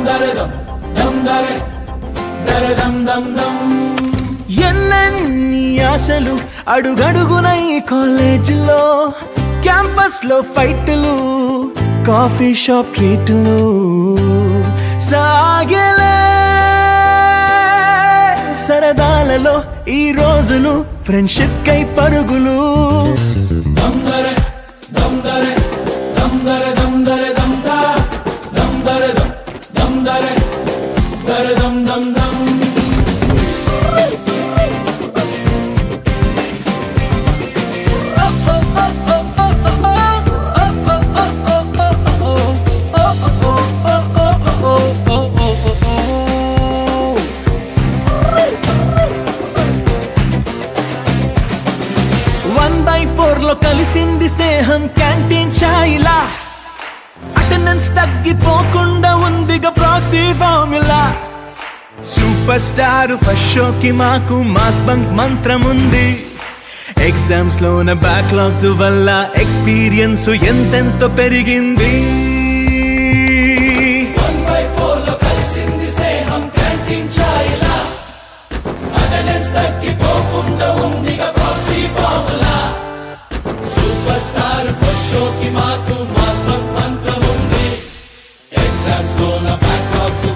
ఎన్నెన్ని ఆశలు అడుగడుగున ఈ కాలేజీలో క్యాంపస్ లో ఫైట్లు కాఫీ షాప్ ట్రీట్లు సాగలే సరదాలలో ఈ రోజులు ఫ్రెండ్షిప్ కై పరుగులు వన్ బై ఫోర్ లో కలిసింది స్నేహం క్యాంటీన్ ఛాయిలా అటెండెన్స్ తగ్గిపోకుండా ఉందిగా proxy formula super star first షోకి మాకు మాస్ బంక్ మంత్రం ఉంది ఎగ్జామ్స్ లోన బ్యాక్లాగ్స్ వల్ల ఎక్స్పీరియన్స్ ఎంతెంతో పెరిగింది సూపర్ స్టార్ ఫస్ట్ షోకి మాకు మాస్ మంత్రం ఉంది ఎగ్జామ్స్ లో నా బ్యాక్లాగ్స్